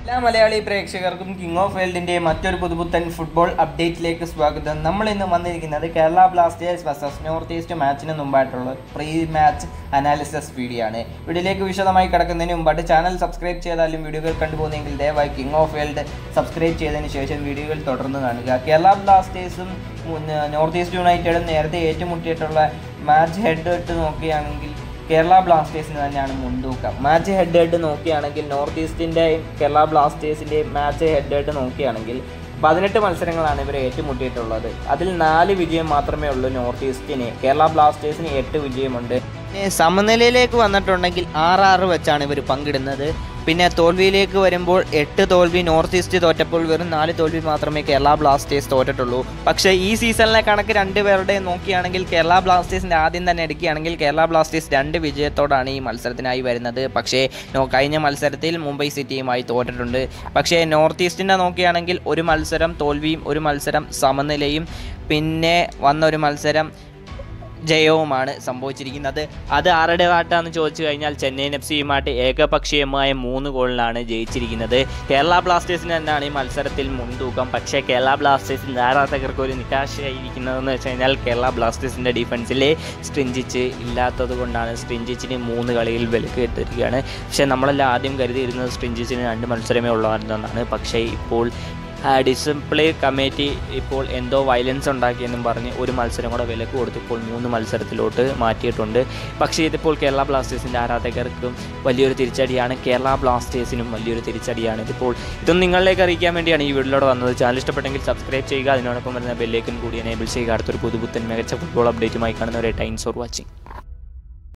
എല്ലാ മലയാളി പ്രേക്ഷകർക്കും king of വേൾഡിന്റെ മറ്റൊരു പുതുപുത്തൻ ഫുട്ബോൾ അപ്ഡേറ്റിലേക്ക് സ്വാഗതം നമ്മൾ ഇന്ന് വന്നിരിക്കുന്നത് Kerala Blasters versus North East മാച്ചിന് മുമ്പായിട്ടുള്ള പ്രീ മാച്ച് അനാലിസിസ് വീഡിയോ ആണ് വീഡിയോയിലേക്ക് വിശദമായി കിടക്കുന്നതിന് മുമ്പായിട്ട് ചാനൽ സബ്സ്ക്രൈബ് ചെയ്താലും വീഡിയോകൾ കണ്ടുപോകുന്നെങ്കിൽ ദയവായി കിങ് ഓഫ് വേൾഡ് സബ്സ്ക്രൈബ് ചെയ്തതിന് ശേഷം വീഡിയോകൾ തുടർന്ന് കാണുക കേരള ബ്ലാസ്റ്റേഴ്സും നോർത്ത് ഈസ്റ്റ് യുണൈറ്റഡും നേരത്തെ ഏറ്റുമുട്ടിയിട്ടുള്ള മാച്ച് ഹെഡ് ഇട്ട് നോക്കുകയാണെങ്കിൽ കേരള ബ്ലാസ്റ്റേഴ്സിന് തന്നെയാണ് മുൻതൂക്കം മാച്ച് ഹെഡ് ഹെഡ് നോക്കുകയാണെങ്കിൽ നോർത്ത് ഈസ്റ്റിൻ്റെയും കേരള ബ്ലാസ്റ്റേഴ്സിൻ്റെയും മാച്ച് ഹെഡ് ഹെഡ് നോക്കുകയാണെങ്കിൽ പതിനെട്ട് മത്സരങ്ങളാണ് ഇവർ ഏറ്റുമുട്ടിയിട്ടുള്ളത് അതിൽ നാല് വിജയം മാത്രമേ ഉള്ളൂ നോർത്ത് ഈസ്റ്റിന് കേരള ബ്ലാസ്റ്റേഴ്സിന് എട്ട് വിജയമുണ്ട് പിന്നെ സമനിലയിലേക്ക് വന്നിട്ടുണ്ടെങ്കിൽ ആറാറ് വെച്ചാണ് ഇവർ പങ്കിടുന്നത് പിന്നെ തോൽവിയിലേക്ക് വരുമ്പോൾ എട്ട് തോൽവി നോർത്ത് ഈസ്റ്റ് തോറ്റപ്പോൾ വെറും നാല് തോൽവി മാത്രമേ കേരള ബ്ലാസ്റ്റേഴ്സ് തോറ്റിട്ടുള്ളൂ പക്ഷേ ഈ സീസണിലെ കണക്ക് രണ്ടുപേരുടെ നോക്കുകയാണെങ്കിൽ കേരള ബ്ലാസ്റ്റേഴ്സിൻ്റെ ആദ്യം തന്നെ എടുക്കുകയാണെങ്കിൽ കേരള ബ്ലാസ്റ്റേഴ്സ് രണ്ട് വിജയത്തോടാണ് ഈ മത്സരത്തിനായി വരുന്നത് പക്ഷേ നോ- കഴിഞ്ഞ മത്സരത്തിൽ മുംബൈ സിറ്റിയുമായി തോറ്റിട്ടുണ്ട് പക്ഷേ നോർത്ത് ഈസ്റ്റിൻ്റെ നോക്കുകയാണെങ്കിൽ ഒരു മത്സരം തോൽവിയും ഒരു മത്സരം സമനിലയും പിന്നെ വന്ന ഒരു മത്സരം ജയവുമാണ് സംഭവിച്ചിരിക്കുന്നത് അത് ആരുടെ പാട്ടാന്ന് ചോദിച്ചു കഴിഞ്ഞാൽ ചെന്നൈയിൻ എഫ് സിയുമായിട്ട് ഏകപക്ഷീയമായ മൂന്ന് ഗോളിനാണ് ജയിച്ചിരിക്കുന്നത് കേരള ബ്ലാസ്റ്റേഴ്സിന് തന്നെയാണ് ഈ മത്സരത്തിൽ മുൻതൂക്കം പക്ഷേ കേരള ബ്ലാസ്റ്റേഴ്സിൻ്റെ ആരാധകർക്ക് ഒരു നിരാശയായിരിക്കുന്നതെന്ന് വെച്ച് കഴിഞ്ഞാൽ കേരള ബ്ലാസ്റ്റേഴ്സിൻ്റെ ഡിഫൻസിലെ സ്ട്രിഞ്ചിച്ച് ഇല്ലാത്തത് കൊണ്ടാണ് സ്ട്രിഞ്ചിച്ചിന് മൂന്ന് കളിയിൽ വിലക്ക് ഇട്ടിരിക്കുകയാണ് പക്ഷേ നമ്മളെല്ലാം ആദ്യം കരുതിയിരുന്നത് സ്ട്രിഞ്ചിച്ചിന് രണ്ട് മത്സരമേ ഉള്ളായിരുന്നെന്നാണ് പക്ഷേ ഇപ്പോൾ ഡിസിപ്ലിൻ കമ്മിറ്റി ഇപ്പോൾ എന്തോ വയലൻസ് ഉണ്ടാക്കിയെന്നും പറഞ്ഞ് ഒരു മത്സരം കൂടെ വിലക്ക് കൊടുത്ത് ഇപ്പോൾ മൂന്ന് മത്സരത്തിലോട്ട് മാറ്റിയിട്ടുണ്ട് പക്ഷേ ഇതിപ്പോൾ കേരള ബ്ലാസ്റ്റേഴ്സിൻ്റെ ആരാധകർക്കും വലിയൊരു തിരിച്ചടിയാണ് കേരള ബ്ലാസ്റ്റേഴ്സിനും വലിയൊരു തിരിച്ചടിയാണ് ഇതിപ്പോൾ ഇതൊന്നും നിങ്ങളിലേക്ക് അറിയിക്കാൻ വേണ്ടിയാണ് ഈ വീഡിയോയിലൂടെ വന്നത് ചാനൽ ഇഷ്ടപ്പെട്ടെങ്കിൽ സബ്സ്ക്രൈബ് ചെയ്യുക അതിനോടൊപ്പം വരുന്ന ബെല്ലേക്കൻ കൂടി എനേബിൾ ചെയ്യുക അടുത്തൊരു പുതുപുത്തൻ മികച്ച ഫുട്ബോൾ അപ്ഡേറ്റുമായി കാണുന്നവരെ ടൈംസ് ഫോർ വാച്ചിങ്